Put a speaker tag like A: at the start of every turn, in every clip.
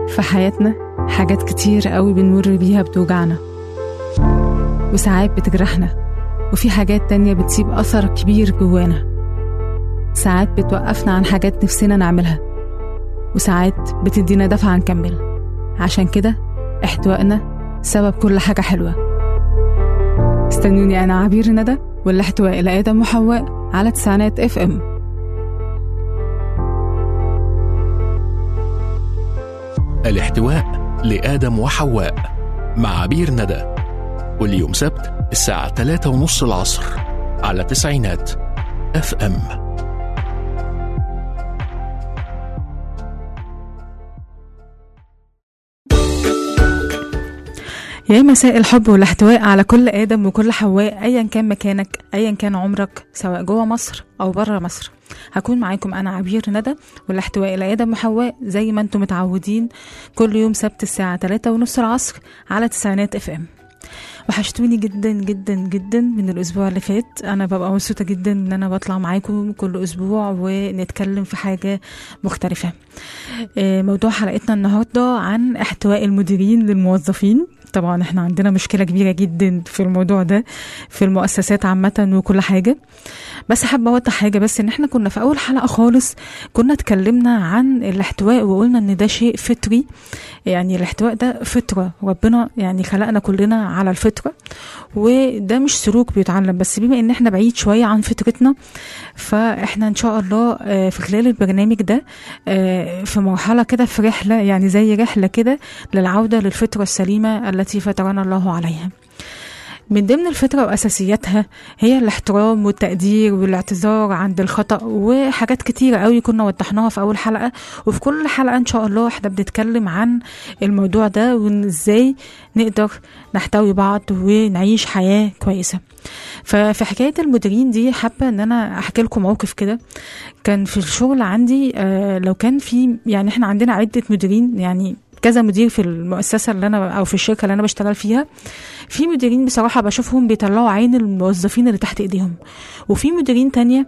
A: في حياتنا حاجات كتير قوي بنمر بيها بتوجعنا وساعات بتجرحنا وفي حاجات تانية بتسيب أثر كبير جوانا ساعات بتوقفنا عن حاجات نفسنا نعملها وساعات بتدينا دفعة نكمل عشان كده احتوائنا سبب كل حاجة حلوة استنوني أنا عبير ندى والاحتواء لآدم وحواء على تسعينات اف ام
B: الاحتواء لآدم وحواء مع عبير ندى واليوم سبت الساعة 3 ونص العصر على تسعينات اف ام
A: يا مساء الحب والاحتواء على كل آدم وكل حواء أيا كان مكانك أيا كان عمرك سواء جوه مصر أو بره مصر هكون معاكم أنا عبير ندى والاحتواء إلى آدم وحواء زي ما انتم متعودين كل يوم سبت الساعة 3 ونص العصر على تسعينات اف ام وحشتوني جدا جدا جدا من الاسبوع اللي فات انا ببقى مبسوطه جدا ان انا بطلع معاكم كل اسبوع ونتكلم في حاجه مختلفه آه، موضوع حلقتنا النهارده عن احتواء المديرين للموظفين طبعا احنا عندنا مشكله كبيره جدا في الموضوع ده في المؤسسات عامه وكل حاجه بس حابه اوضح حاجه بس ان احنا كنا في اول حلقه خالص كنا اتكلمنا عن الاحتواء وقلنا ان ده شيء فطري يعني الاحتواء ده فطره ربنا يعني خلقنا كلنا على الفطره وده مش سلوك بيتعلم بس بما ان احنا بعيد شويه عن فطرتنا فاحنا ان شاء الله آه، في خلال البرنامج ده آه، في مرحله كده في رحله يعني زي رحله كده للعوده للفطره السليمه التي فطرنا الله عليها من ضمن الفطرة وأساسياتها هي الاحترام والتقدير والاعتذار عند الخطأ وحاجات كتيرة قوي كنا وضحناها في أول حلقة وفي كل حلقة إن شاء الله احنا بنتكلم عن الموضوع ده وإن إزاي نقدر نحتوي بعض ونعيش حياة كويسة ففي حكاية المديرين دي حابة إن أنا أحكي لكم موقف كده كان في الشغل عندي آه لو كان في يعني احنا عندنا عدة مديرين يعني كذا مدير في المؤسسة اللي أنا أو في الشركة اللي أنا بشتغل فيها في مديرين بصراحة بشوفهم بيطلعوا عين الموظفين اللي تحت ايديهم وفي مديرين تانية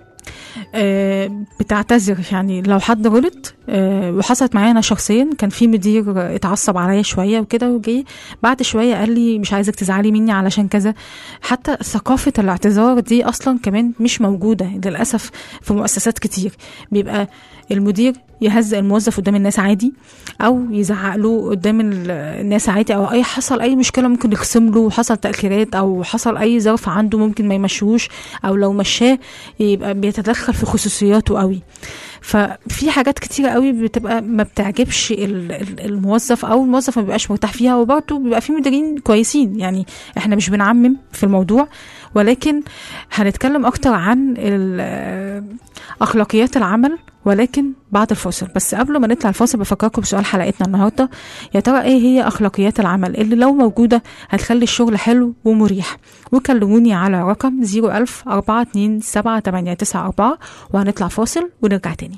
A: آه، بتعتذر يعني لو حد غلط آه، وحصلت معايا انا شخصيا كان في مدير اتعصب عليا شويه وكده وجي بعد شويه قال لي مش عايزك تزعلي مني علشان كذا حتى ثقافه الاعتذار دي اصلا كمان مش موجوده للاسف في مؤسسات كتير بيبقى المدير يهزق الموظف قدام الناس عادي او يزعق له قدام ال- الناس عادي او اي حصل اي مشكله ممكن يخصم له حصل تاخيرات او حصل اي ظرف عنده ممكن ما يمشوش او لو مشاه يبقى بيتدخل في خصوصياته قوي ففي حاجات كتيرة قوي بتبقى ما بتعجبش ال- ال- الموظف او الموظف ما بيبقاش مرتاح فيها وبرضه بيبقى في مديرين كويسين يعني احنا مش بنعمم في الموضوع ولكن هنتكلم اكتر عن ال- اخلاقيات العمل ولكن بعد الفاصل بس قبل ما نطلع الفاصل بفكركم بسؤال حلقتنا النهارده يا ترى ايه هي اخلاقيات العمل اللي لو موجوده هتخلي الشغل حلو ومريح وكلموني على رقم 01000 42 7894 وهنطلع فاصل ونرجع تاني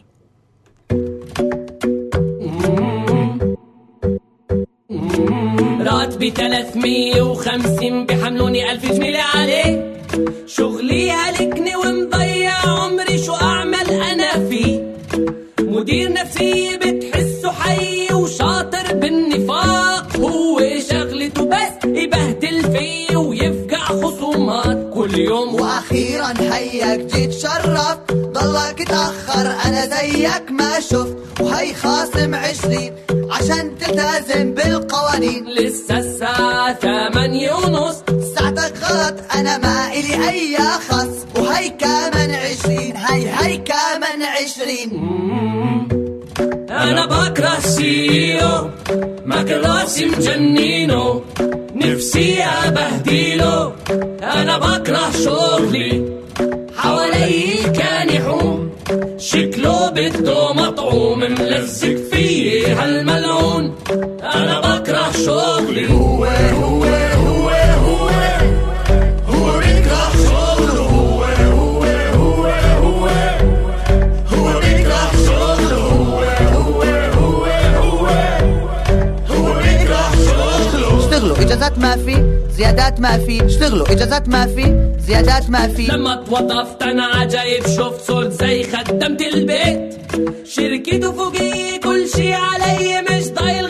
C: راتبي 350 بحملوني ألف جميلة عليه شغلي هلكني ومضيع عمري شو أعمل أنا فيه مدير نفسي بتحسه حي وشاطر بالنفاق هو شغلته بس يبهدل فيه ويفقع خصومات كل يوم
D: واخيرا هيك جيت شرف ضلك تأخر انا زيك ما شفت وهي خاصم عشرين عشان تلتزم بالقوانين
C: لسه الساعة ثمانية ونص
D: ساعتك غلط انا ما الي اي خص وهي كمان عشرين هي هي كمان عشرين
C: انا بكره السيو ما كل راسي مجنينه نفسي ابهديله انا بكره شغلي حوالي كان يحوم شكله بده مطعوم ملزق فيه هالملعون انا بكره شغلي هو هو هو هو هو بيكره شغله هو هو هو هو هو بيكره شغله هو هو هو هو هو بيكره شغله
D: اشتغلوا اجازات ما في زيادات ما في اشتغلوا اجازات ما في زيادات ما في
C: لما توظفت انا عجايب شفت صرت زي خدمت البيت شركته فوقي كل شي علي مش ضايل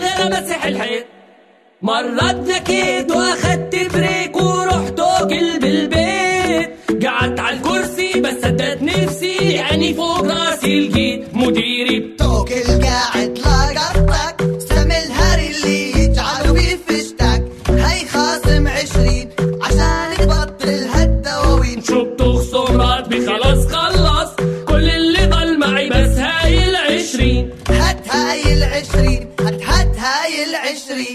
C: مجرد نكيت واخدت بريك ورحت قلب البيت قعدت على الكرسي بس سدت نفسي يعني فوق راسي لقيت مديري
D: توكل قاعد لاقطك سم الهري اللي يجعله بفشتك هي خاصم عشرين عشان تبطل هالدواوين
C: شو بتخصم راتبي خلص خلص كل اللي ضل معي بس هاي العشرين
D: هات هاي العشرين هات هات هاي العشرين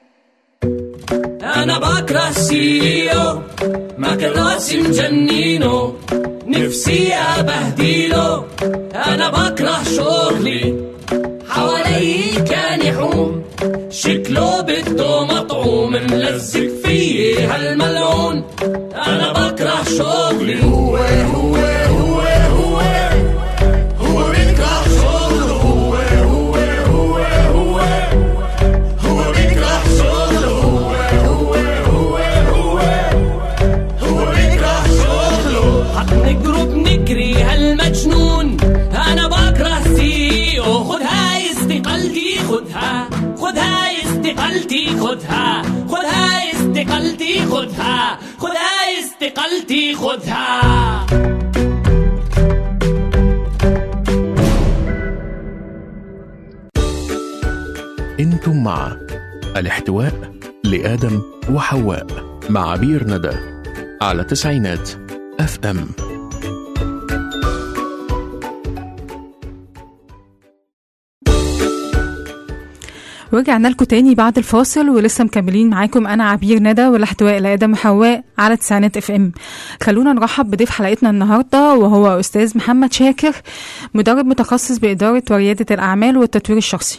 C: انا بكره السيو ما كان راسي مجنينه نفسي ابهديله انا بكره شغلي حوالي كان يحوم شكله بده مطعوم ملزق فيي هالملعون انا بكره شغلي هو هو هو هو هو بيكره شغله هو هو هو هو هو بيكره شغله هو هو هو هو هو بيكره شغله حنجرب نجري هالمجنون انا بكره سيو خد هاي استقالتي خدها خد هاي استقالتي خدها خد هاي استقالتي خدها خد هاي استقالتي خدها
B: انتم مع الاحتواء لآدم وحواء مع عبير ندى على تسعينات اف ام
A: ورجعنا لكم تاني بعد الفاصل ولسه مكملين معاكم انا عبير ندى والاحتواء لادم وحواء على تسعينات اف ام خلونا نرحب بضيف حلقتنا النهارده وهو استاذ محمد شاكر مدرب متخصص باداره ورياده الاعمال والتطوير الشخصي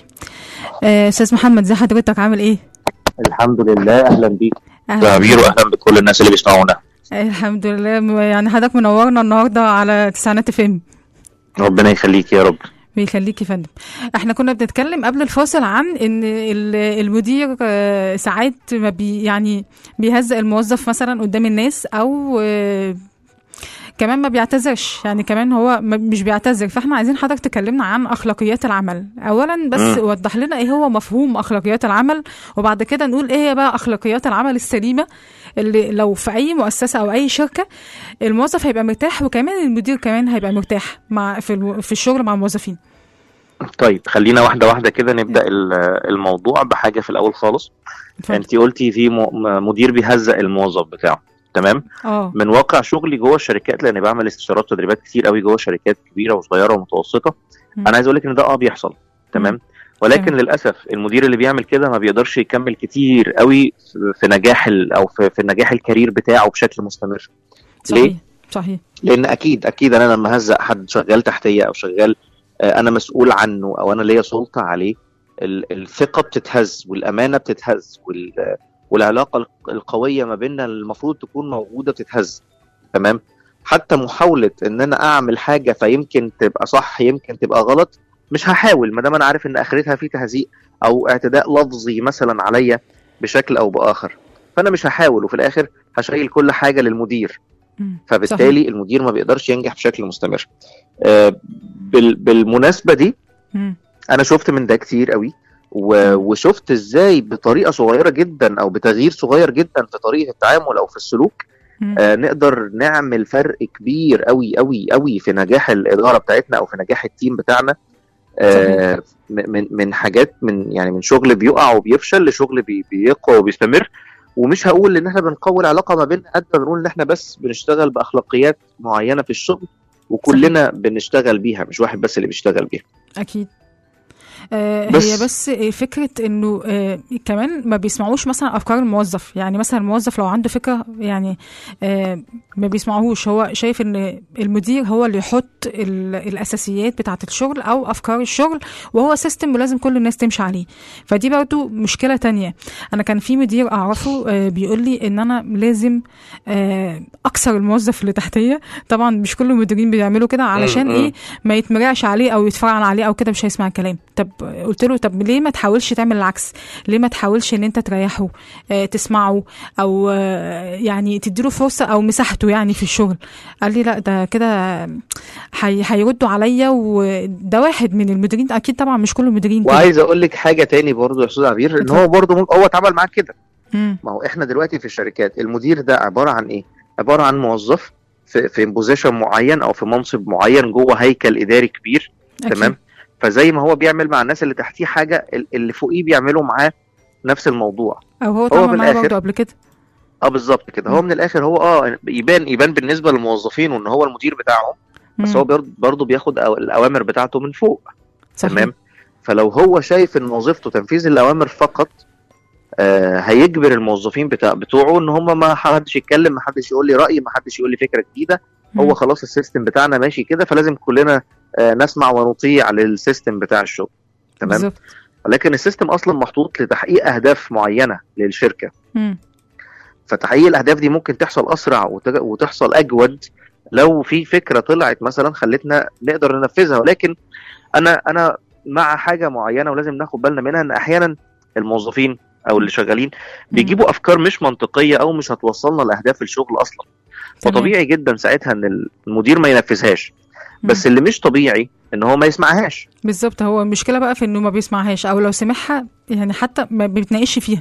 A: آه، استاذ محمد زي حضرتك عامل ايه
E: الحمد لله اهلا بيك
A: أهلا.
E: يا عبير واهلا بكل الناس اللي بيسمعونا
A: الحمد لله م- يعني حضرتك منورنا النهارده على تسعينات اف ام
E: ربنا يخليك يا رب
A: بيخليك يا فندم احنا كنا بنتكلم قبل الفاصل عن ان ال- المدير آه، ساعات ما بي يعني بيهزق الموظف مثلا قدام الناس او آه، كمان ما بيعتذرش يعني كمان هو ما- مش بيعتذر فاحنا عايزين حضرتك تكلمنا عن اخلاقيات العمل اولا بس
E: مم.
A: وضح لنا ايه هو مفهوم اخلاقيات العمل وبعد كده نقول ايه هي بقى اخلاقيات العمل السليمه اللي لو في اي مؤسسه او اي شركه الموظف هيبقى مرتاح وكمان المدير كمان هيبقى مرتاح مع في الو- في الشغل مع الموظفين
E: طيب خلينا واحده واحده كده نبدا ال- الموضوع بحاجه في الاول خالص
A: اتفضل.
E: انت قلتي في م- م- مدير بيهزق الموظف بتاعه تمام
A: اه
E: من واقع شغلي جوه الشركات لان بعمل استشارات تدريبات كتير قوي جوه شركات كبيره وصغيره ومتوسطه
A: مم.
E: انا عايز اقول لك ان ده اه بيحصل تمام ولكن
A: تمام.
E: للاسف المدير اللي بيعمل كده ما بيقدرش يكمل كتير قوي في- في نجاح ال- او في, في نجاح الكارير بتاعه بشكل مستمر
A: صحيح
E: ليه؟
A: صحيح
E: لان اكيد اكيد انا لما هزق حد شغال تحتيه او شغال آه، انا مسؤول عنه او انا ليا سلطه عليه ال- الثقه بتتهز والامانه بتتهز وال- والعلاقه الق- القويه ما بيننا المفروض تكون موجوده بتتهز تمام حتى محاوله ان انا اعمل حاجه فيمكن تبقى صح يمكن تبقى غلط مش هحاول ما دام انا عارف ان اخرتها في تهزيق او اعتداء لفظي مثلا عليا بشكل او باخر فانا مش هحاول وفي الاخر هشيل كل حاجه للمدير
A: مم.
E: فبالتالي صحيح. المدير ما بيقدرش ينجح بشكل مستمر آه، بال- بالمناسبه دي
A: مم.
E: انا شفت من ده كتير قوي و- وشفت ازاي بطريقه صغيره جدا او بتغيير صغير جدا في طريقه التعامل او في السلوك
A: مم.
E: آه، نقدر نعمل فرق كبير قوي قوي قوي في نجاح الاداره بتاعتنا او في نجاح التيم بتاعنا آه، م- من من حاجات من يعني من شغل بيقع وبيفشل لشغل بي- بيقوى وبيستمر ومش هقول ان احنا بنقوي العلاقه ما بيننا قد ما بنقول ان احنا بس بنشتغل باخلاقيات معينه في الشغل وكلنا بنشتغل بيها مش واحد بس اللي بيشتغل بيها
A: اكيد آه
E: بس-
A: هي بس فكره انه آه كمان ما بيسمعوش مثلا افكار الموظف يعني مثلا الموظف لو عنده فكره يعني آه ما بيسمعوهوش هو شايف ان المدير هو اللي يحط ال- الاساسيات بتاعه الشغل او افكار الشغل وهو سيستم ولازم كل الناس تمشي عليه فدي برضو مشكله تانية انا كان في مدير اعرفه آه بيقول لي ان انا لازم آه اكسر الموظف اللي تحتيه طبعا مش كل المديرين بيعملوا كده علشان
E: م.
A: ايه ما يتمرعش عليه او يتفرعن عليه او كده مش هيسمع الكلام طب قلت له طب ليه ما تحاولش تعمل العكس ليه ما تحاولش ان انت تريحه آه تسمعه او آه يعني تديله فرصه او مساحته يعني في الشغل قال لي لا ده كده هي- هيردوا عليا وده واحد من المديرين اكيد طبعا مش كل المديرين كده
E: وعايز اقول لك حاجه تاني برضو يا استاذ عبير ان
A: اتفضل.
E: هو برضو ممكن هو اتعامل معاك كده
A: مم.
E: ما هو احنا دلوقتي في الشركات المدير ده عباره عن ايه عباره عن موظف في في بوزيشن معين او في منصب معين جوه هيكل اداري كبير
A: أكيد.
E: تمام فزي ما هو بيعمل مع الناس اللي تحتيه حاجه ال- اللي فوقيه بيعملوا معاه نفس الموضوع
A: او هو
E: هو
A: طبعا
E: في
A: معايا
E: الآخر-
A: برضه قبل كده
E: اه بالظبط كده هو من الاخر هو اه يبان يبان بالنسبه للموظفين وان هو المدير بتاعهم بس
A: مم.
E: هو برضه- برضه بياخد أو- الاوامر بتاعته من فوق
A: صحيح.
E: تمام فلو هو شايف ان وظيفته تنفيذ الاوامر فقط آه هيجبر الموظفين بتاع بتوعه ان هم ما حدش يتكلم ما حدش يقول لي راي ما حدش يقول لي فكره جديده هو
A: مم.
E: خلاص السيستم بتاعنا ماشي كده فلازم كلنا آه نسمع ونطيع للسيستم بتاع الشغل تمام
A: بالظبط
E: لكن السيستم اصلا محطوط لتحقيق اهداف معينه للشركه
A: مم.
E: فتحقيق الاهداف دي ممكن تحصل اسرع وتج- وتحصل اجود لو في فكره طلعت مثلا خلتنا نقدر ننفذها ولكن انا انا مع حاجه معينه ولازم ناخد بالنا منها ان احيانا الموظفين او اللي شغالين بيجيبوا افكار مش منطقيه او مش هتوصلنا لاهداف الشغل اصلا
A: تمام.
E: فطبيعي جدا ساعتها ان المدير ما ينفذهاش بس اللي مش طبيعي ان هو ما يسمعهاش
A: بالظبط هو المشكله بقى في انه ما بيسمعهاش او لو سمعها يعني حتى ما بيتناقش فيها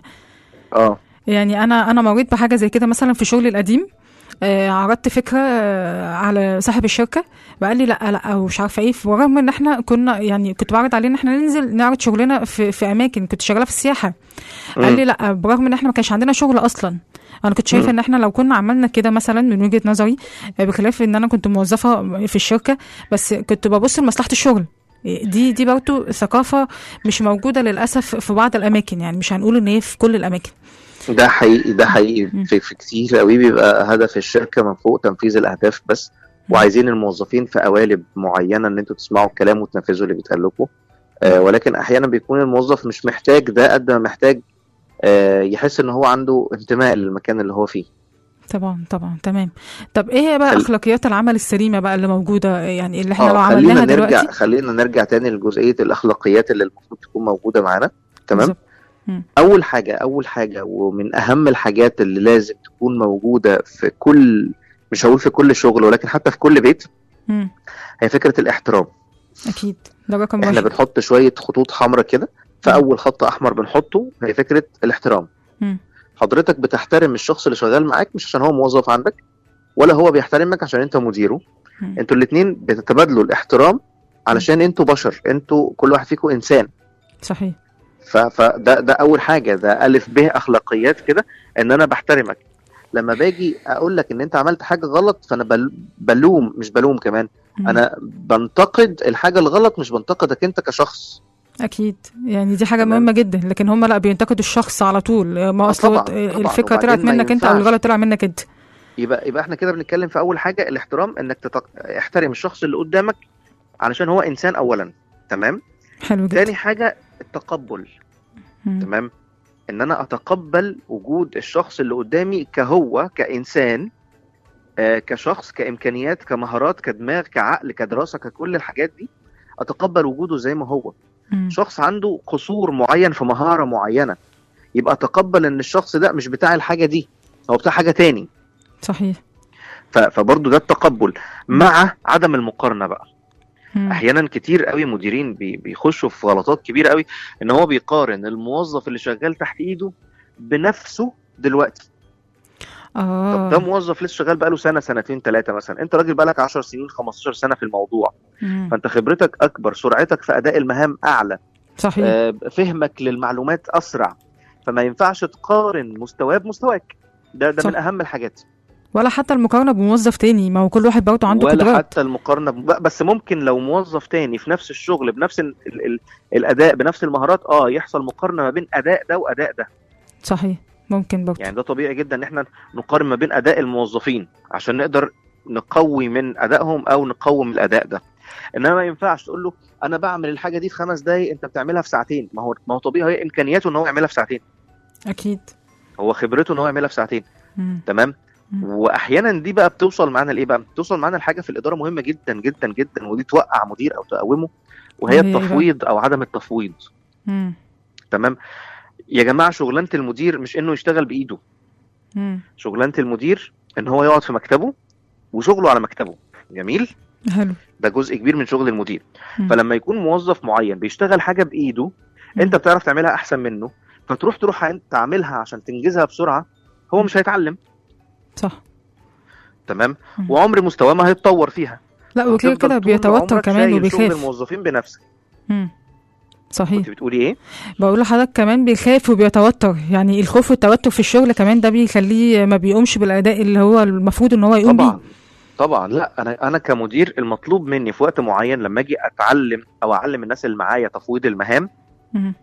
E: اه
A: يعني انا انا مريت بحاجه زي كده مثلا في شغلي القديم آه عرضت فكره آه على صاحب الشركه وقال لي لا لا ومش عارفه ايه ورغم ان احنا كنا يعني كنت بعرض عليه ان احنا ننزل نعرض شغلنا في في اماكن كنت شغاله في السياحه قال
E: مم.
A: لي لا برغم ان احنا ما كانش عندنا شغل اصلا انا كنت شايفه
E: مم.
A: ان احنا لو كنا عملنا كده مثلا من وجهه نظري آه، بخلاف ان انا كنت موظفه في الشركه بس كنت ببص لمصلحه الشغل دي دي برضه ثقافه مش موجوده للاسف في بعض الاماكن يعني مش هنقول ان هي في كل الاماكن
E: ده حقيقي ده حقيقي
A: مم.
E: في, في كتير قوي بيبقى هدف الشركه من فوق تنفيذ الاهداف بس وعايزين الموظفين في قوالب معينه ان انتوا تسمعوا الكلام وتنفذوا اللي بيتقال لكم آه ولكن احيانا بيكون الموظف مش محتاج ده قد ما محتاج آه يحس ان هو عنده انتماء للمكان اللي هو فيه
A: طبعا طبعا تمام طب ايه هي بقى
E: خل-
A: اخلاقيات العمل السليمه بقى اللي موجوده يعني اللي احنا لو
E: آه
A: عملناها
E: خلينا نرجع
A: دلوقتي
E: خلينا نرجع تاني لجزئيه الاخلاقيات اللي المفروض تكون موجوده معانا تمام
A: بالظبط. مم.
E: اول حاجه اول حاجه ومن اهم الحاجات اللي لازم تكون موجوده في كل مش هقول في كل شغل ولكن حتى في كل بيت
A: مم.
E: هي فكره الاحترام
A: اكيد ده رقم
E: احنا
A: واحد
E: بنحط شويه خطوط حمراء كده فاول خط احمر بنحطه هي فكره الاحترام
A: مم.
E: حضرتك بتحترم الشخص اللي شغال معاك مش عشان هو موظف عندك ولا هو بيحترمك عشان انت مديره
A: مم.
E: انتوا الاثنين بتتبادلوا الاحترام علشان انتوا بشر انتوا كل واحد فيكم انسان
A: صحيح
E: ف- فده ده اول حاجه ده الف ب اخلاقيات كده ان انا بحترمك لما باجي اقول لك ان انت عملت حاجه غلط فانا بل- بلوم مش بلوم كمان
A: مم.
E: انا بنتقد الحاجه الغلط مش بنتقدك انت كشخص
A: اكيد يعني دي حاجه
E: تمام.
A: مهمه جدا لكن هم لا بينتقدوا الشخص على طول ما
E: آه
A: اصل هو
E: طبعاً، طبعاً.
A: الفكره
E: وبعدين
A: طلعت
E: ما
A: منك انت او
E: ينفعش.
A: الغلط طلع منك انت
E: يبقى يبقى احنا كده بنتكلم في اول حاجه الاحترام انك تتق... احترم الشخص اللي قدامك علشان هو انسان اولا تمام
A: حلو جدا
E: تاني حاجه التقبل
A: مم.
E: تمام ان انا اتقبل وجود الشخص اللي قدامي كهو كانسان آه كشخص كامكانيات كمهارات كدماغ كعقل كدراسه ككل الحاجات دي اتقبل وجوده زي ما هو
A: مم.
E: شخص عنده قصور معين في مهاره معينه يبقى اتقبل ان الشخص ده مش بتاع الحاجه دي هو بتاع حاجه تاني
A: صحيح
E: ف- فبرضه ده التقبل مع عدم المقارنه بقى
A: مم.
E: احيانا كتير قوي مديرين بي- بيخشوا في غلطات كبيره قوي ان هو بيقارن الموظف اللي شغال تحت ايده بنفسه دلوقتي طب ده
A: اه
E: موظف لسه شغال بقاله سنه سنتين ثلاثه مثلا انت راجل بقالك 10 سنين 15 سنه في الموضوع
A: مم.
E: فانت خبرتك اكبر سرعتك في اداء المهام اعلى
A: صحيح
E: آه، فهمك للمعلومات اسرع فما ينفعش تقارن مستواه بمستواك ده ده
A: صح.
E: من اهم الحاجات
A: ولا حتى المقارنه بموظف تاني ما هو كل واحد برضه عنده
E: ولا
A: قدرات
E: حتى المقارنه ب- بس ممكن لو موظف تاني في نفس الشغل بنفس ال ال ال الاداء بنفس المهارات اه يحصل مقارنه ما بين اداء ده واداء ده
A: صحيح ممكن برضه
E: يعني ده طبيعي جدا ان احنا نقارن ما بين اداء الموظفين عشان نقدر نقوي من ادائهم او نقوم الاداء ده انما ما ينفعش تقول له انا بعمل الحاجه دي في خمس دقايق انت بتعملها في ساعتين ما هو ما هو طبيعي هي امكانياته ان هو يعملها في ساعتين
A: اكيد
E: هو خبرته ان هو يعملها في ساعتين
A: مم.
E: تمام
A: مم.
E: واحيانا دي بقى بتوصل معانا لايه بقى بتوصل معانا لحاجه في الاداره مهمه جدا جدا جدا ودي توقع مدير او تقومه وهي
A: وهي إيه بقى؟
E: التفويض او عدم التفويض
A: مم.
E: تمام يا جماعه شغلانه المدير مش انه يشتغل بايده
A: مم.
E: شغلانه المدير ان هو يقعد في مكتبه وشغله على مكتبه جميل
A: حلو
E: ده جزء كبير من شغل المدير
A: مم.
E: فلما يكون موظف معين بيشتغل حاجه بايده انت بتعرف تعملها احسن منه فتروح تروح انت تعملها عشان تنجزها بسرعه هو مش هيتعلم
A: صح
E: تمام
A: مم.
E: وعمر مستواه ما هيتطور فيها
A: لا وكده
E: هتفضل
A: كده
E: طول
A: بيتوتر
E: عمرك
A: كمان
E: شايل شغل
A: وبيخاف
E: الموظفين بنفسك
A: مم. صحيح
E: كنت بتقولي ايه
A: بقول لحضرتك كمان بيخاف وبيتوتر يعني الخوف والتوتر في الشغل كمان ده بيخليه ما بيقومش بالاداء اللي هو المفروض ان هو يقوم
E: طبعا
A: بيه
E: طبعا لا انا انا كمدير المطلوب مني في وقت معين لما اجي اتعلم او اعلم الناس اللي معايا تفويض المهام
A: مم.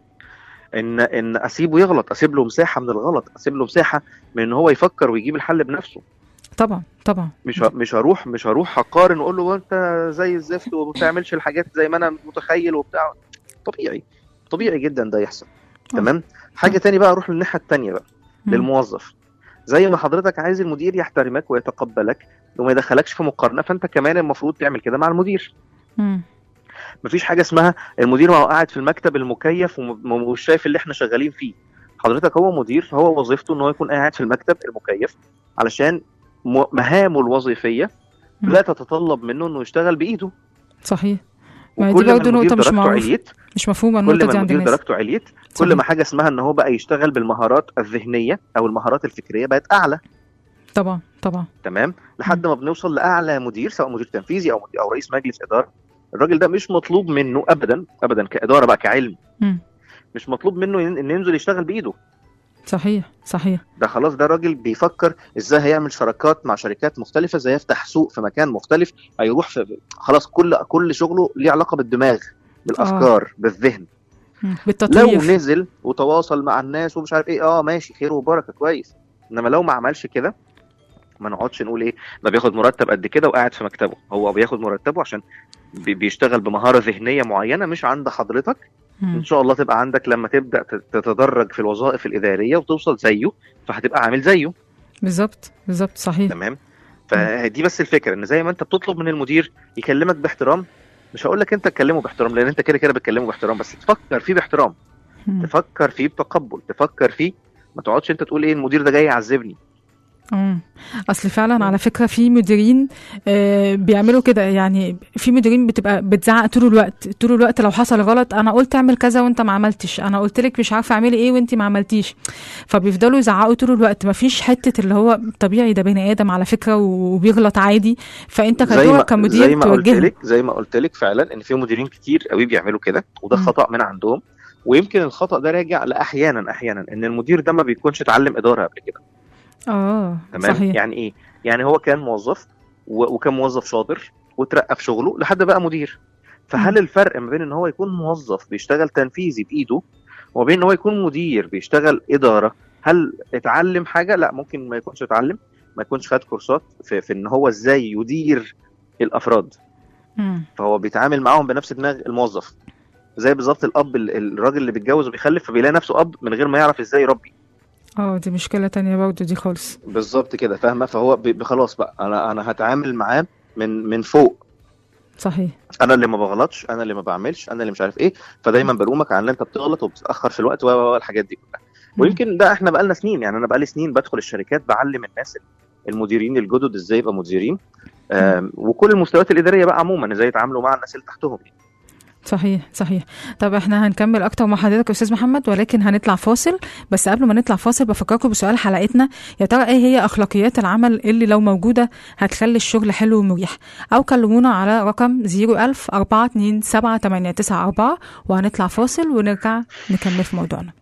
E: ان ان اسيبه يغلط اسيب له مساحه من الغلط اسيب له مساحه من ان هو يفكر ويجيب الحل بنفسه
A: طبعا طبعا
E: مش ه- مش هروح مش هروح هقارن واقول له انت زي الزفت وما بتعملش الحاجات زي ما انا متخيل وبتاع طبيعي طبيعي جدا ده يحصل
A: آه.
E: تمام حاجه تاني بقى اروح للناحيه التانيه بقى
A: مم.
E: للموظف زي ما حضرتك عايز المدير يحترمك ويتقبلك وما يدخلكش في مقارنه فانت كمان المفروض تعمل كده مع المدير
A: مم.
E: مفيش حاجه اسمها المدير ما هو قاعد في المكتب المكيف وم- ومش شايف اللي احنا شغالين فيه حضرتك هو مدير هو وظيفته ان هو يكون قاعد في المكتب المكيف علشان م- مهامه الوظيفيه
A: مم.
E: لا تتطلب منه انه يشتغل بايده
A: صحيح ما هي دي
E: وكل ما
A: برضه
E: المدير
A: نقطة مش
E: درجته
A: معروفة
E: عليت
A: مش مفهومة
E: كل
A: النقطة
E: ما
A: دي عند
E: المدير
A: الناس
E: درجته عليت
A: صحيح.
E: كل ما حاجه اسمها ان هو بقى يشتغل بالمهارات الذهنيه او المهارات الفكريه بقت اعلى
A: طبعا طبعا
E: تمام لحد ما بنوصل لاعلى مدير سواء مدير تنفيذي او مدير او رئيس مجلس اداره الراجل ده مش مطلوب منه ابدا ابدا كاداره بقى كعلم
A: مم.
E: مش مطلوب منه إن- انه ينزل يشتغل بايده
A: صحيح صحيح
E: ده خلاص ده راجل بيفكر ازاي هيعمل شراكات مع شركات مختلفه ازاي يفتح سوق في مكان مختلف هيروح في خلاص كل كل شغله ليه علاقه بالدماغ بالافكار بالذهن
A: مم.
E: لو
A: بالتطوير
E: نزل وتواصل مع الناس ومش عارف ايه اه ماشي خير وبركه كويس انما لو ما عملش كده ما نقعدش نقول ايه ده بياخد مرتب قد كده وقاعد في مكتبه هو بياخد مرتبه عشان بي- بيشتغل بمهاره ذهنيه معينه مش عند حضرتك
A: مم.
E: ان شاء الله تبقى عندك لما تبدا تت- تتدرج في الوظائف الاداريه وتوصل زيه فهتبقى عامل زيه
A: بالظبط بالظبط صحيح
E: تمام فدي بس الفكره ان زي ما انت بتطلب من المدير يكلمك باحترام مش هقول لك انت تكلمه باحترام لان انت كده كده بتكلمه باحترام بس تفكر فيه باحترام
A: مم.
E: تفكر فيه بتقبل تفكر فيه ما تقعدش انت تقول ايه المدير ده جاي يعذبني
A: مم. اصل فعلا على فكره في مديرين آه بيعملوا كده يعني في مديرين بتبقى بتزعق طول الوقت طول الوقت لو حصل غلط انا قلت اعمل كذا وانت ما عملتش انا قلت لك مش عارفه اعملي ايه وانت ما عملتيش فبيفضلوا يزعقوا طول الوقت ما فيش حته اللي هو طبيعي ده بني ادم على فكره وبيغلط عادي فانت
E: زي ما
A: كدورك كمدير
E: زي ما قلت
A: توجهه
E: لك زي ما قلت لك فعلا ان في مديرين كتير قوي بيعملوا كده وده
A: مم.
E: خطا من عندهم ويمكن الخطا ده راجع لاحيانا احيانا ان المدير ده ما بيكونش اتعلم اداره قبل كده
A: اه
E: تمام
A: صحيح
E: يعني ايه يعني هو كان موظف و- وكان موظف شاطر وترقى في شغله لحد بقى مدير فهل
A: مم.
E: الفرق ما بين ان هو يكون موظف بيشتغل تنفيذي بايده وما بين ان هو يكون مدير بيشتغل اداره هل اتعلم حاجه لا ممكن ما يكونش اتعلم ما يكونش خد كورسات في, في ان هو ازاي يدير الافراد
A: مم.
E: فهو بيتعامل معاهم بنفس دماغ الموظف زي بالظبط الاب ال- الراجل اللي بيتجوز وبيخلف فبيلاقي نفسه اب من غير ما يعرف ازاي يربي
A: اه دي مشكله تانية برضه دي خالص
E: بالظبط كده فاهمه فهو بي- بي- خلاص بقى انا انا هتعامل معاه من من فوق
A: صحيح
E: انا اللي ما بغلطش انا اللي ما بعملش انا اللي مش عارف ايه فدايما بلومك على ان انت بتغلط وبتتاخر في الوقت و- و و- الحاجات دي كلها
A: مم.
E: ويمكن ده احنا بقالنا سنين يعني انا بقالي سنين بدخل الشركات بعلم الناس المديرين الجدد ازاي يبقى مديرين آم، وكل المستويات الاداريه بقى عموما ازاي يتعاملوا مع الناس اللي تحتهم
A: صحيح صحيح طب احنا هنكمل اكتر مع حضرتك يا استاذ محمد ولكن هنطلع فاصل بس قبل ما نطلع فاصل بفكركم بسؤال حلقتنا يا ترى ايه هي اخلاقيات العمل اللي لو موجوده هتخلي الشغل حلو ومريح او كلمونا على رقم 01000 427 وهنطلع فاصل ونرجع نكمل في موضوعنا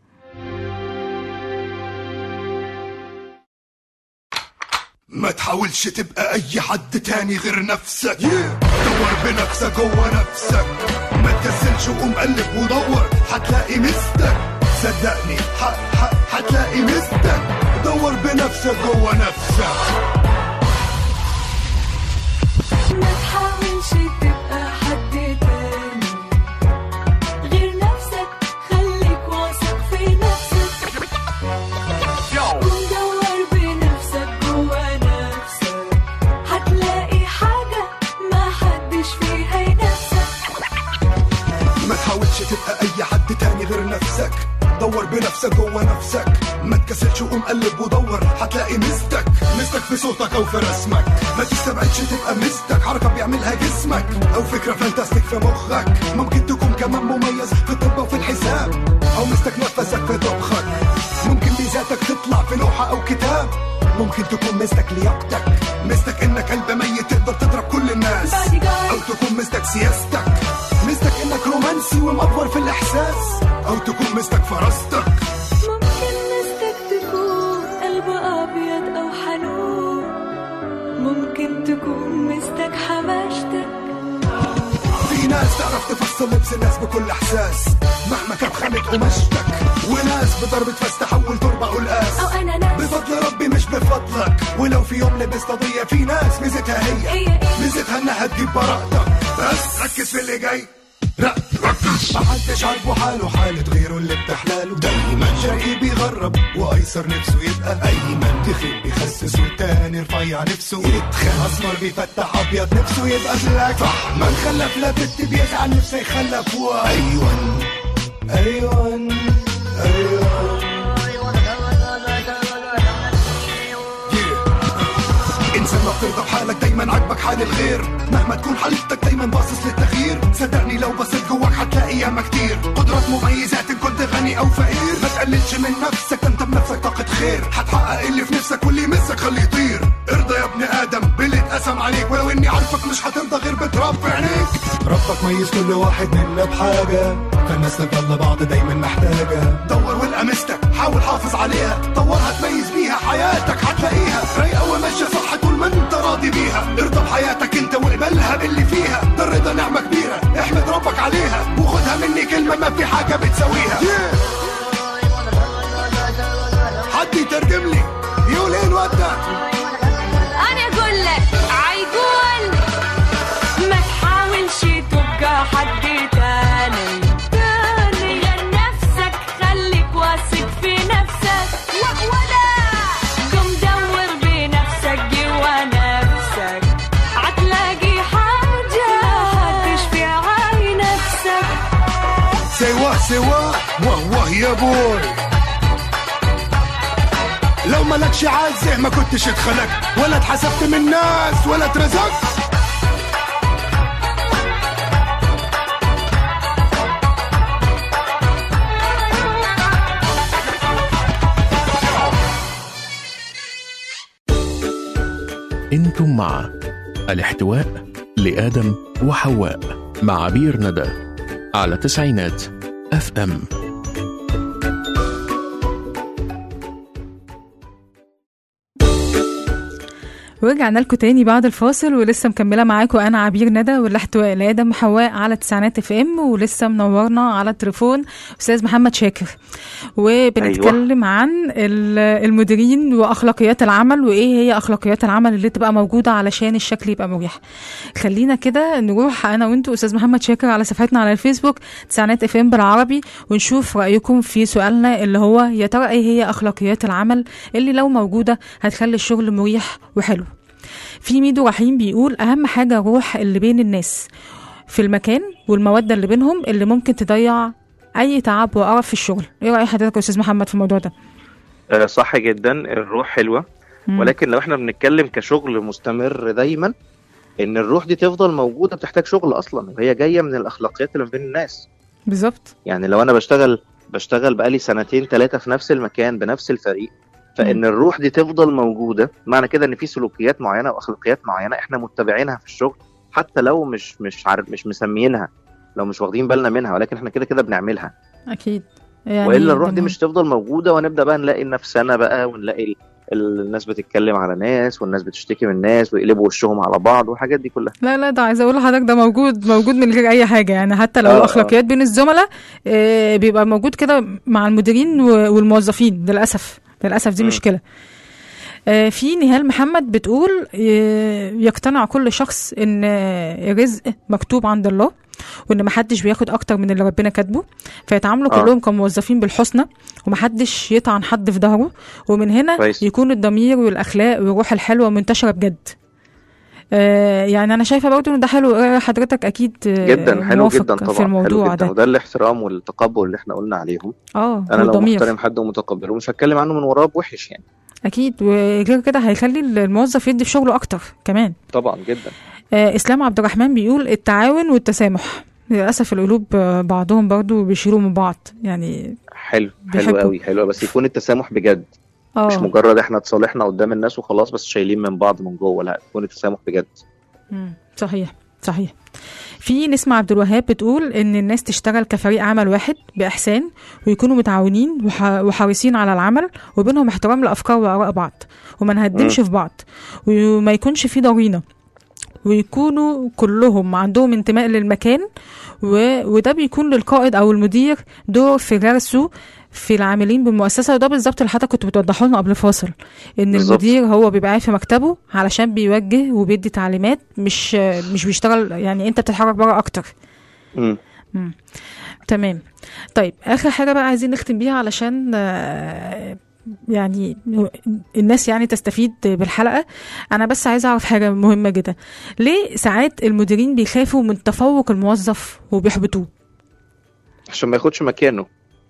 F: ما تحاولش تبقى اي حد تاني غير نفسك دور بنفسك جوه نفسك ما تكسلش وقوم قلب ودور هتلاقي مستك صدقني ح- ح- هتلاقي مستك دور بنفسك جوه نفسك
G: ما تحاولش تبقى حد تاني غير نفسك خليك واثق في نفسك قوم دور بنفسك جوا نفسك هتلاقي حاجة ما حدش فيها ينافسك
F: نفسك دور بنفسك جوه نفسك ما تكسلش وقوم قلب ودور هتلاقي مستك مستك في صوتك او في رسمك ما تستبعدش تبقى مستك حركه بيعملها جسمك او فكره فانتاستيك في مخك ممكن تكون كمان مميز في الطب وفي الحساب او مستك نفسك في طبخك ممكن ميزاتك تطلع في لوحه او كتاب ممكن تكون مستك لياقتك مستك انك قلب ميت تقدر تضرب كل الناس او تكون مستك سياستك مستك انك رومانسي ومأفور في الاحساس او تكون مستك فراستك
G: ممكن مستك تكون قلب أبيض أو حنون ممكن تكون مستك حماشتك
F: في ناس تعرف تفصل لبس الناس بكل احساس مهما كانت خانت قماشتك وناس بضربة فاس تحول تربة قلقاس
G: أو أنا ناس
F: بفضل ربي مش بفضلك ولو في يوم لبست قضية في ناس ميزتها هي
G: هي إيه؟
F: ميزتها انها تجيب براءتك بس ركز في اللي جاي لا ركز محدش عاجبه حاله حالة غيره اللي بتحلاله دايما شقي بيغرب وايسر نفسه يبقى ايمن تخيل بيخسس والتاني رفيع نفسه يتخن اسمر بيفتح ابيض نفسه يبقى بلاك صح من خلف لا بنت بيزعل نفسه يخلف و ايوان ايوان ايوان Yeah. انسان ما بترضى بحالك دايما عاجبك حال الغير مهما تكون حالتك دايما باصص للتغيير صدقني لو بصيت جواك هتلاقي ياما كتير قدرات مميزات ان كنت غني او فقير ما تقللش من نفسك ده انت بنفسك طاقة خير هتحقق اللي في نفسك واللي يمسك خليه يطير ارضى يا ابن ادم باللي اتقسم عليك ولو اني عارفك مش هترضى غير بتراب في عينيك ربك ميز كل واحد منا بحاجة فالناس تفضل بعض دايما محتاجة دور والقى مستك حاول حافظ عليها طورها تميز بيها حياتك هتلاقيها رايقة وماشية صح طول ما انت راضي بيها ارضى بحياتك انت واقبلها باللي فيها ده الرضا نعمة كبيرة احمد ربك عليها وخدها مني كلمة ما في حاجة بتساويها حد يترجم لي يقول ايه الواد ده
G: أنا أقول لك عيقول ما تحاولش تبقى حد تاني تاني غير نفسك خليك واثق في نفسك ولا قم دور بنفسك جوا نفسك هتلاقي حاجة تشفي عاي نفسك
F: سوا سوا واه واه يا بوي لو مالكش عازه ما كنتش اتخلقت ولا اتحسبت من الناس ولا اترزقت
B: انتم مع الاحتواء لآدم وحواء مع عبير ندى على تسعينات اف ام
A: ورجعنا لكم تاني بعد الفاصل ولسه مكمله معاكم انا عبير ندى والاحتواء لادم وحواء على تسعينات اف ام ولسه منورنا على التليفون استاذ محمد شاكر وبنتكلم أيوة. عن ال- المديرين واخلاقيات العمل وايه هي اخلاقيات العمل اللي تبقى موجوده علشان الشكل يبقى مريح خلينا كده نروح انا وانتوا استاذ محمد شاكر على صفحتنا على الفيسبوك تسعينات اف ام بالعربي ونشوف رايكم في سؤالنا اللي هو يا ترى ايه هي اخلاقيات العمل اللي لو موجوده هتخلي الشغل مريح وحلو في ميدو رحيم بيقول اهم حاجه روح اللي بين الناس في المكان والموده اللي بينهم اللي ممكن تضيع اي تعب وقرف في الشغل ايه راي حضرتك يا استاذ محمد في الموضوع ده
E: آه، صح جدا الروح حلوه
A: مم.
E: ولكن لو احنا بنتكلم كشغل مستمر دايما ان الروح دي تفضل موجوده بتحتاج شغل اصلا وهي جايه من الاخلاقيات اللي ما بين الناس
A: بالظبط
E: يعني لو انا بشتغل بشتغل بقالي سنتين ثلاثه في نفس المكان بنفس الفريق فان الروح دي تفضل موجوده معنى كده ان في سلوكيات معينه واخلاقيات معينه احنا متبعينها في الشغل حتى لو مش مش عارف مش مسميينها لو مش واخدين بالنا منها ولكن احنا كده كده بنعملها
A: اكيد يعني
E: والا الروح دي
A: ده
E: مش تفضل موجوده ونبدا بقى نلاقي نفسنا بقى ونلاقي ال- ال- الناس بتتكلم على ناس والناس بتشتكي من ناس ويقلبوا وشهم على بعض والحاجات دي كلها
A: لا لا ده عايزه اقول لحضرتك ده موجود موجود من غير اي حاجه يعني حتى لو
E: آه، آه.
A: الاخلاقيات بين الزملاء آه، بيبقى موجود كده مع المديرين و- والموظفين للاسف للاسف دي
E: مم.
A: مشكله آه، في نهال محمد بتقول آه، يقتنع كل شخص ان آه، الرزق مكتوب عند الله وان محدش بياخد اكتر من اللي ربنا كاتبه فيتعاملوا
E: آه.
A: كلهم كموظفين بالحسنى ومحدش يطعن حد في ظهره ومن هنا
E: كويس.
A: يكون الضمير والاخلاق والروح الحلوه منتشره بجد آه يعني انا شايفه برضو ان ده حلو آه، حضرتك اكيد آه،
E: جدا حلو
A: موافق
E: جدا طبعا
A: في الموضوع
E: حلو جدا
A: ده
E: وده الاحترام والتقبل اللي احنا قلنا عليهم
A: اه
E: انا لو
A: والضمير.
E: محترم حد ومتقبله مش هتكلم عنه من وراه بوحش يعني
A: اكيد وغير كده هيخلي الموظف يدي في شغله اكتر كمان
E: طبعا جدا
A: آه اسلام عبد الرحمن بيقول التعاون والتسامح للاسف القلوب آه، بعضهم برضو بيشيلوا من بعض يعني
E: حلو حلو
A: بيحبوا.
E: قوي حلو بس يكون التسامح بجد مش
A: اه
E: مجرد احنا اتصالحنا قدام الناس وخلاص بس شايلين من بعض من جوه لا يكون التسامح بجد
A: مم، صحيح صحيح في نسمة عبد الوهاب بتقول ان الناس تشتغل كفريق عمل واحد باحسان ويكونوا متعاونين وح- وحريصين على العمل وبينهم احترام لافكار واراء بعض وما نهدمش في بعض وما يكونش في ضغينه ويكونوا كلهم عندهم انتماء للمكان و... وده بيكون للقائد او المدير دور في غرسه في العاملين بالمؤسسه وده بالظبط اللي حضرتك كنت بتوضحه لنا قبل الفاصل ان
E: بالظبط.
A: المدير هو بيبقى قاعد في مكتبه علشان بيوجه وبيدي تعليمات مش مش بيشتغل يعني انت بتتحرك بره اكتر
E: مم.
A: تمام طيب اخر حاجه بقى عايزين نختم بيها علشان آه، يعني الناس يعني تستفيد بالحلقه انا بس عايزه اعرف حاجه مهمه جدا ليه ساعات المديرين بيخافوا من تفوق الموظف وبيحبطوه
E: عشان ما ياخدش مكانه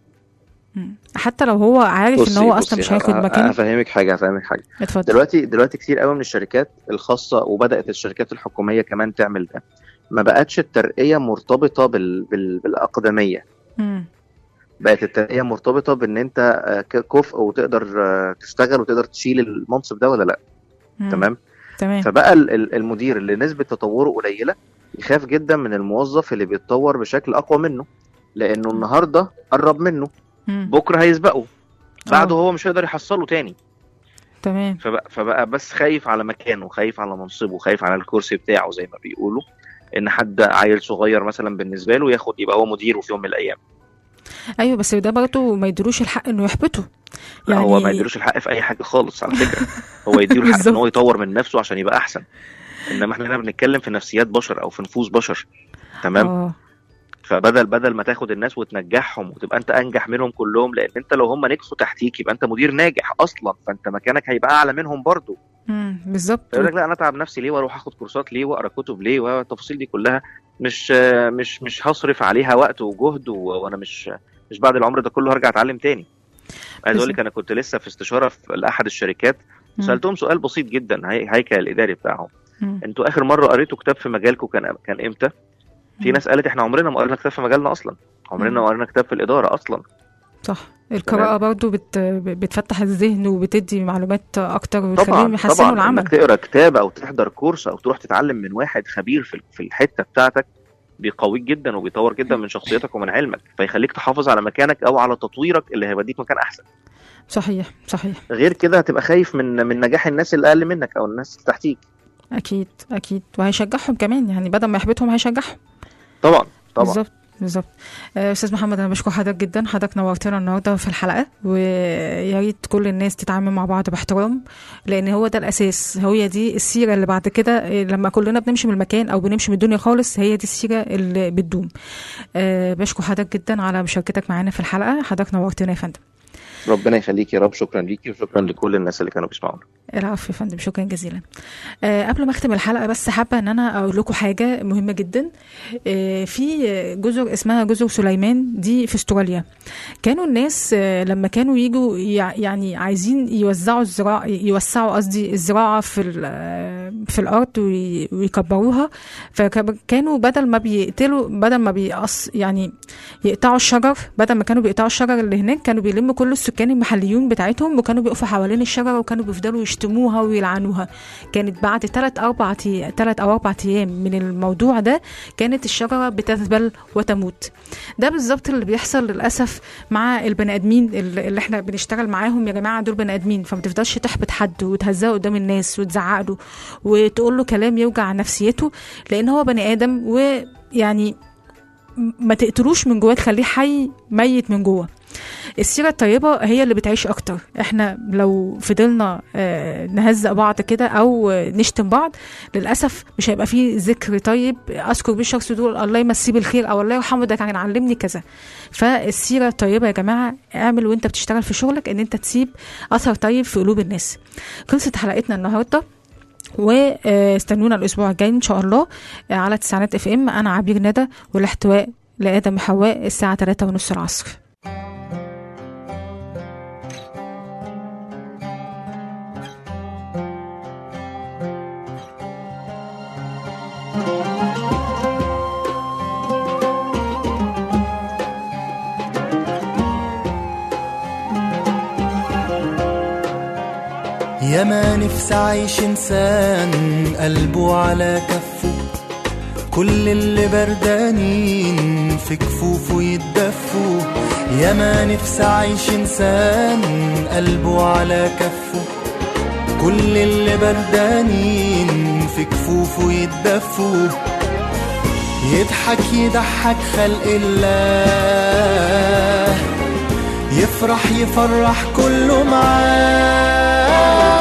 A: حتى لو هو عارف ان
E: بصي-
A: هو
E: بصي،
A: اصلا مش هياخد
E: ه-
A: مكانه
E: هفهمك حاجه هفهمك حاجه
A: اتفضل
E: دلوقتي دلوقتي كتير قوي من الشركات الخاصه وبدات الشركات الحكوميه كمان تعمل ده ما بقتش الترقيه مرتبطه بال... بال... بالاقدميه
A: مم.
E: بقت الترقيه مرتبطه بان انت آه، ك- كفء وتقدر آه، تشتغل وتقدر تشيل المنصب ده ولا لا
A: مم.
E: تمام
A: تمام
E: فبقى ال- ال- المدير اللي نسبه تطوره قليله يخاف جدا من الموظف اللي بيتطور بشكل اقوى منه لانه النهارده قرب منه
A: مم.
E: بكره هيسبقه بعده
A: آه.
E: هو مش هيقدر يحصله تاني
A: تمام
E: فبقى, فبقى بس خايف على مكانه خايف على منصبه خايف على الكرسي بتاعه زي ما بيقولوا ان حد عيل صغير مثلا بالنسبه له ياخد يبقى هو مديره في يوم من الايام
A: ايوه بس ده برضه ما يدروش الحق انه يحبطه
E: يعني هو ما يديلوش الحق في اي حاجه خالص على فكره هو يديله الحق ان
A: بالظبط.
E: هو يطور من نفسه عشان يبقى احسن انما احنا هنا بنتكلم في نفسيات بشر او في نفوس بشر تمام
A: اه
E: فبدل بدل ما تاخد الناس وتنجحهم وتبقى انت انجح منهم كلهم لان انت لو هم نجحوا تحتيك يبقى انت مدير ناجح اصلا فانت مكانك هيبقى اعلى منهم برضه
A: مم. بالظبط
E: يقول لك لا انا اتعب نفسي ليه واروح اخد كورسات ليه واقرا كتب ليه والتفاصيل دي كلها مش آه، مش مش هصرف عليها وقت وجهد و- وانا مش مش بعد العمر ده كله هرجع اتعلم تاني عايز اقول لك انا كنت لسه في استشاره في لاحد الشركات
A: مم.
E: سالتهم سؤال بسيط جدا هي- هيكل الاداري بتاعهم
A: مم.
E: انتوا اخر مره قريتوا كتاب في مجالكم كان كان امتى في
A: مم.
E: ناس قالت احنا عمرنا ما قرينا كتاب في مجالنا اصلا عمرنا
A: مم.
E: ما قرينا كتاب في الاداره اصلا
A: صح القراءة برضو بت... بتفتح الذهن وبتدي معلومات أكتر وتخليهم
E: طبعا
A: يحسنوا
E: طبعا
A: العمل
E: انك تقرا كتاب او تحضر كورس او تروح تتعلم من واحد خبير في في الحته بتاعتك بيقويك جدا وبيطور جدا من شخصيتك ومن علمك فيخليك تحافظ على مكانك او على تطويرك اللي هيوديك مكان احسن
A: صحيح صحيح
E: غير كده هتبقى خايف من من نجاح الناس اللي اقل منك او الناس اللي تحتيك
A: أكيد أكيد وهيشجعهم كمان يعني بدل ما يحبطهم هيشجعهم
E: طبعا طبعا
A: بالظبط بالظبط آه، استاذ محمد انا بشكر حضرتك جدا حضرتك نورتنا النهارده في الحلقه ويا ريت كل الناس تتعامل مع بعض باحترام لان هو ده الاساس هي دي السيره اللي بعد كده آه، لما كلنا بنمشي من المكان او بنمشي من الدنيا خالص هي دي السيره اللي بتدوم آه، بشكر حضرتك جدا على مشاركتك معانا في الحلقه حضرتك نورتنا يا فندم
E: ربنا يخليك يا رب شكرا ليكي وشكرا لكل الناس اللي كانوا بيسمعونا
A: العفو يا فندم شكرا جزيلا آه قبل ما اختم الحلقه بس حابه ان انا اقول لكم حاجه مهمه جدا آه في جزر اسمها جزر سليمان دي في استراليا كانوا الناس آه لما كانوا يجوا يع- يعني عايزين يوزعوا الزراعه يوسعوا قصدي الزراعه في ال- آه، في الارض وي- ويكبروها فكانوا بدل ما بيقتلوا بدل ما بيقص يعني يقطعوا الشجر بدل ما كانوا بيقطعوا الشجر اللي هناك كانوا بيلموا كل السكان المحليون بتاعتهم وكانوا بيقفوا حوالين الشجره وكانوا بيفضلوا يشتموها ويلعنوها كانت بعد ثلاث اربع ثلاث او اربع ايام من الموضوع ده كانت الشجره بتذبل وتموت ده بالظبط اللي بيحصل للاسف مع البني ادمين اللي اللي احنا بنشتغل معاهم يا جماعه دول بني ادمين فما تفضلش تحبط حد وتهزقه قدام الناس وتزعق له وتقول له كلام يوجع نفسيته لان هو بني ادم ويعني ما تقتلوش من جواه تخليه حي ميت من جوه السيرة الطيبة هي اللي بتعيش أكتر احنا لو فضلنا آه، نهزق بعض كده أو آه، نشتم بعض للأسف مش هيبقى فيه ذكر طيب أذكر بيه الشخص دول الله يمسيه بالخير أو الله يرحمه ده كان علمني كذا فالسيرة الطيبة يا جماعة اعمل وانت بتشتغل في شغلك ان انت تسيب أثر طيب في قلوب الناس خلصت حلقتنا النهاردة واستنونا الاسبوع الجاي ان شاء الله آه، على تسعينات اف ام انا عبير ندى والاحتواء لادم وحواء الساعه 3 ونص العصر
H: يا ما نفسي اعيش انسان قلبه على كفه كل اللي بردانين في كفوفه يتدفوا يا ما نفسي اعيش انسان قلبه على كفه كل اللي بردانين في كفوفه يتدفوا يضحك يضحك خلق الله يفرح يفرح كله معاه